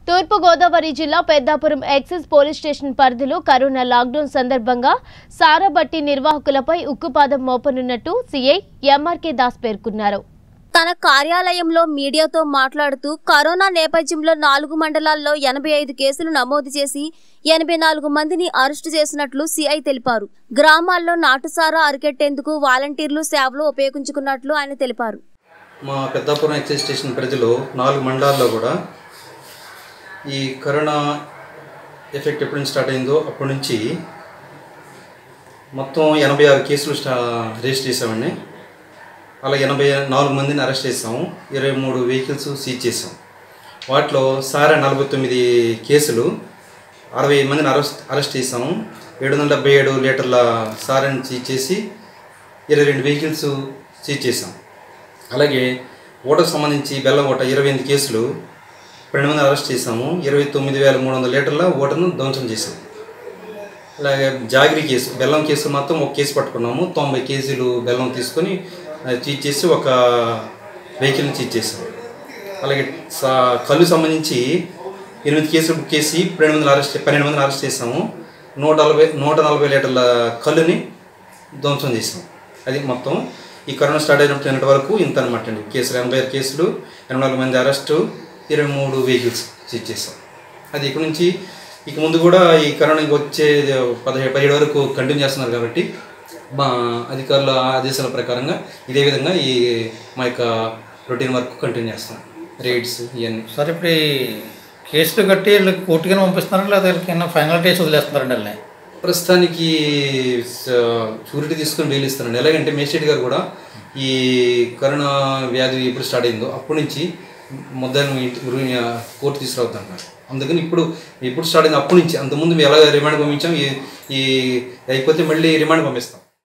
తూర్పుగోదావరి జిల్లా Peddapuram excise police station పరిధిలో corona lockdown సందర్భంగా సారాబట్టి నిర్వాహకులపై ఉక్కుపాదం మోపనున్నట్టు సీఐ ఎంఆర్కే దాస్ పేర్కొన్నారు తన కార్యాలయంలో మీడియాతో మాట్లాడుతూ కరోనా నేపథ్యంలో నాలుగు మండలాల్లో ఎనభై ఐదు కేసులు నమోదు చేసి ఎనభై నాలుగు మందిని అరెస్టు చేసినట్లు సిఐ తెలిపారు గ్రామాల్లో నాటుసారా అరికెట్టేందుకు వాలంటీర్లు సేవలు ఉపయోగించుకున్నట్లు ఆయన తెలిపారు మా పెద్దాపురం ఎక్సైజ్ స్టేషన్ పరిధిలో నాలుగు మండలాల్లో కూడా ఈ కరోనా ఎఫెక్ట్ ఎప్పటి నుంచి స్టార్ట్ అయిందో అప్పటి నుంచి మొత్తం ఎనభై ఆరు కేసులు స్టా రిజిస్టర్ చేసామండి అలా ఎనభై నాలుగు మందిని అరెస్ట్ చేసాము ఇరవై మూడు వెహికల్స్ సీజ్ చేసాం వాటిలో సారా నలభై తొమ్మిది కేసులు అరవై మందిని అరెస్ట్ అరెస్ట్ చేసాము ఏడు వందల డెబ్బై ఏడు లీటర్ల సారాన్ని సీజ్ చేసి ఇరవై రెండు వెహికల్స్ సీజ్ చేసాం అలాగే ఓటకు సంబంధించి బెల్లం ఓట ఇరవై ఎనిమిది కేసులు పన్నెండు మంది అరెస్ట్ చేసాము ఇరవై తొమ్మిది వేల మూడు వందల లీటర్ల ఓటను ధ్వంసం చేసాం అలాగే జాగిరి కేసు బెల్లం కేసు మాత్రం ఒక కేసు పట్టుకున్నాము తొంభై కేజీలు బెల్లం తీసుకొని అది చీజ్ చేసి ఒక వెహికల్ని చీజ్ చేసాం అలాగే సా కళ్ళు సంబంధించి ఎనిమిది కేసులు బుక్ చేసి పన్నెండు మందిని అరెస్ట్ పన్నెండు మందిని అరెస్ట్ చేసాము నూట నలభై నూట నలభై లీటర్ల కళ్ళుని ధ్వంసం చేసాం అది మొత్తం ఈ కరోనా స్టార్ట్ అయినప్పుడు నిన్నటి వరకు ఇంత అనమాట అండి కేసులు ఎనభై ఆరు కేసులు ఎనభై నాలుగు మంది అరెస్టు ఇరవై మూడు వెహికల్స్ సీజ్ చేసాం అది ఇక్కడ నుంచి ఇక ముందు కూడా ఈ కరోనా ఇంక వచ్చే పదిహేడు పదిహేడు వరకు కంటిన్యూ చేస్తున్నారు కాబట్టి మా అధికారుల ఆదేశాల ప్రకారంగా ఇదే విధంగా ఈ మా యొక్క రొటీన్ వర్క్ కంటిన్యూ చేస్తాం రేట్స్ ఇవన్నీ సార్ ఇప్పుడు ఈ కేసులు కట్టి వీళ్ళకి కోర్టుకి పంపిస్తున్నారా లేదా వీళ్ళకి ఫైనల్ కేసు వదిలేస్తున్నారండి వాళ్ళని ప్రస్తుతానికి షూరిటీ తీసుకొని బెయిల్ ఇస్తానండి ఎలాగంటే మేజిస్ట్రేట్ గారు కూడా ఈ కరోనా వ్యాధి ఎప్పుడు స్టార్ట్ అయిందో అప్పటి నుంచి ముద్దాయిని ఇంటి గురి- కోర్టు తీసుకురావద్దంటారు అందుకని ఇప్పుడు ఎప్పుడు స్టార్ట్ అయింది అప్పటి నుంచి అంతకుముందు మేము ఎలా రిమాండ్ పంపించాం ఈ ఈ అయిపోతే మళ్ళీ రిమాండ్ పంపిస్తాం